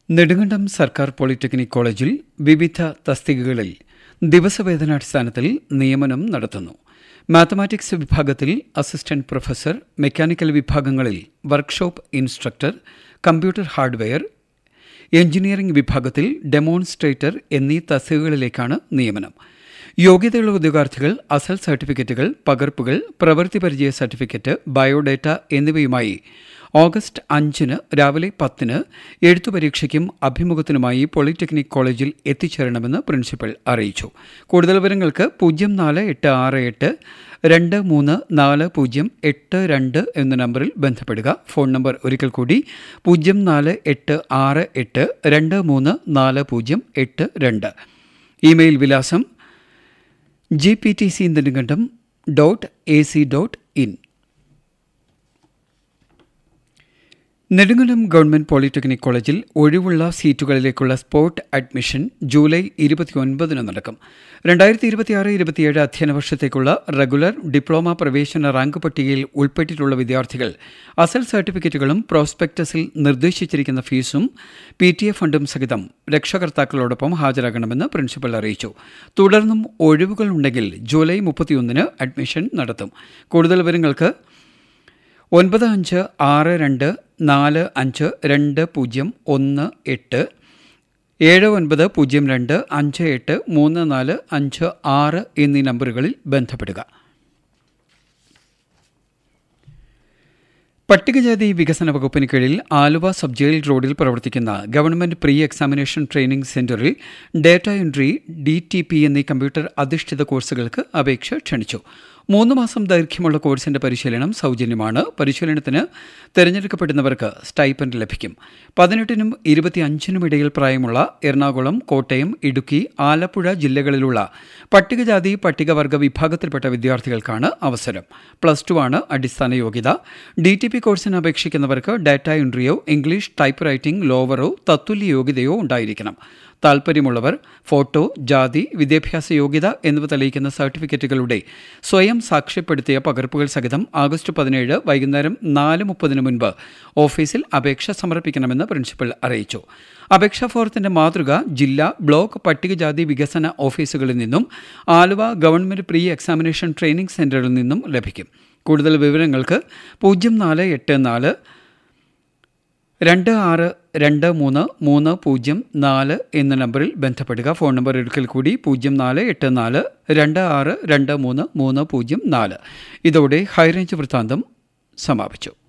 നെടുങ്കണ്ടം സർക്കാർ പോളിടെക്നിക് കോളേജിൽ വിവിധ തസ്തികകളിൽ ദിവസവേതനാടിസ്ഥാനത്തിൽ നിയമനം നടത്തുന്നു മാത്തമാറ്റിക്സ് വിഭാഗത്തിൽ അസിസ്റ്റന്റ് പ്രൊഫസർ മെക്കാനിക്കൽ വിഭാഗങ്ങളിൽ workshop instructor computer hardware engineering വിഭാഗത്തിൽ ഡെമോൺസ്ട്രേറ്റർ എന്നീ തസ്തികകളിലേക്കാണ് നിയമനം യോഗ്യതയുള്ള ഉദ്യോഗാർത്ഥികൾ അസൽ സർട്ടിഫിക്കറ്റുകൾ പകർപ്പുകൾ പ്രവൃത്തി പരിചയ സർട്ടിഫിക്കറ്റ് ബയോഡേറ്റ എന്നിവയുമായി ഓഗസ്റ്റ് അഞ്ചിന് രാവിലെ പത്തിന് എഴുത്തു പരീക്ഷയ്ക്കും അഭിമുഖത്തിനുമായി പോളിടെക്നിക് കോളേജിൽ എത്തിച്ചേരണമെന്ന് പ്രിൻസിപ്പൽ അറിയിച്ചു കൂടുതൽ വിവരങ്ങൾക്ക് പൂജ്യം നാല് എട്ട് ആറ് എട്ട് രണ്ട് മൂന്ന് നാല് പൂജ്യം എട്ട് രണ്ട് എന്ന നമ്പറിൽ ബന്ധപ്പെടുക ഫോൺ നമ്പർ ഒരിക്കൽ കൂടി പൂജ്യം നാല് എട്ട് ആറ് എട്ട് രണ്ട് മൂന്ന് നാല് പൂജ്യം എട്ട് രണ്ട് ഇമെയിൽ വിലാസം G P T C Nedumkandam dot A C dot in Nedumkandam government polytechnic കോളേജിൽ ഒഴിവുള്ള സീറ്റുകളിലേക്കുള്ള സ്പോട്ട് അഡ്മിഷൻ ജൂലൈ ഇരുപത്തിയൊൻപതിന് നടക്കും രണ്ടായിരത്തി ഇരുപത്തിയാറ് ഇരുപത്തിയേഴ് അധ്യയന വർഷത്തേക്കുള്ള റെഗുലർ ഡിപ്ലോമ പ്രവേശന റാങ്ക് പട്ടികയിൽ ഉൾപ്പെട്ടിട്ടുള്ള വിദ്യാർത്ഥികൾ അസൽ സർട്ടിഫിക്കറ്റുകളും പ്രോസ്പെക്ടസിൽ നിർദ്ദേശിച്ചിരിക്കുന്ന ഫീസും പി ടി എ ഫണ്ടും സഹിതം രക്ഷകർത്താക്കളോടൊപ്പം ഹാജരാകണമെന്ന് പ്രിൻസിപ്പൽ അറിയിച്ചു തുടർന്നും ഒഴിവുകൾ ഉണ്ടെങ്കിൽ ജൂലൈ മുപ്പത്തിയൊന്നിന് അഡ്മിഷൻ നടത്തും കൂടുതൽ വിവരങ്ങൾക്ക് ഒൻപത് അഞ്ച് ആറ് രണ്ട് നാല് അഞ്ച് രണ്ട് പൂജ്യം ഒന്ന് എട്ട് ഏഴ് ഒൻപത് പൂജ്യം രണ്ട് അഞ്ച് എട്ട് മൂന്ന് നാല് അഞ്ച് ആറ് എന്നീ നമ്പറുകളിൽ ബന്ധപ്പെടുക പട്ടികജാതി വികസന വകുപ്പിന് കീഴിൽ ആലുവ സബ് ജയിൽ റോഡിൽ പ്രവർത്തിക്കുന്ന ഗവൺമെന്റ് പ്രീ എക്സാമിനേഷൻ ട്രെയിനിംഗ് സെന്ററിൽ data entry D T P എന്നീ കമ്പ്യൂട്ടർ അധിഷ്ഠിത കോഴ്സുകൾക്ക് അപേക്ഷ ക്ഷണിച്ചു മൂന്ന് മാസം ദൈർഘ്യമുള്ള കോഴ്സിന്റെ പരിശീലനം സൗജന്യമാണ് പരിശീലനത്തിന് തിരഞ്ഞെടുക്കപ്പെടുന്നവർക്ക് സ്റ്റൈപ്പൻഡ് ലഭിക്കും പതിനെട്ടിനും ഇരുപത്തിയഞ്ചിനും ഇടയിൽ പ്രായമുള്ള എറണാകുളം കോട്ടയം ഇടുക്കി ആലപ്പുഴ ജില്ലകളിലുള്ള പട്ടികജാതി പട്ടികവർഗ വിഭാഗത്തിൽപ്പെട്ട വിദ്യാർത്ഥികൾക്കാണ് അവസരം പ്ലസ് ടു ആണ് അടിസ്ഥാന യോഗ്യത ഡി ടി പി കോഴ്സിന് അപേക്ഷിക്കുന്നവർക്ക് ഡാറ്റ എൻട്രിയോ ഇംഗ്ലീഷ് ടൈപ്പ് റൈറ്റിംഗ് ലോവറോ തത്തുല്യ യോഗ്യതയോ ഉണ്ടായിരിക്കണം താൽപ്പര്യമുള്ളവർ ഫോട്ടോ ജാതി വിദ്യാഭ്യാസ യോഗ്യത എന്നിവ തെളിയിക്കുന്ന സർട്ടിഫിക്കറ്റുകളുടെ സ്വയം സാക്ഷ്യപ്പെടുത്തിയ പകർപ്പുകൾ സഹിതം ആഗസ്റ്റ് പതിനേഴ് വൈകുന്നേരം നാല് മുപ്പതിന് മുൻപ് ഓഫീസിൽ അപേക്ഷ സമർപ്പിക്കണമെന്ന് പ്രിൻസിപ്പൽ അറിയിച്ചു അപേക്ഷാ ഫോറത്തിന്റെ മാതൃക ജില്ലാ ബ്ലോക്ക് പട്ടികജാതി വികസന ഓഫീസുകളിൽ നിന്നും Aluva government pre examination training സെന്ററിൽ നിന്നും ലഭിക്കും കൂടുതൽ വിവരങ്ങൾക്ക് പൂജ്യം നാല് എട്ട് നാല് രണ്ട് ആറ് രണ്ട് മൂന്ന് മൂന്ന് പൂജ്യം നാല് എന്ന നമ്പറിൽ ബന്ധപ്പെടുക ഫോൺ നമ്പർ ഒരിക്കൽ കൂടി പൂജ്യം നാല് എട്ട് നാല് രണ്ട് ആറ് രണ്ട് മൂന്ന് മൂന്ന് പൂജ്യം നാല് ഇതോടെ ഹൈറേഞ്ച് വൃത്താന്തം സമാപിച്ചു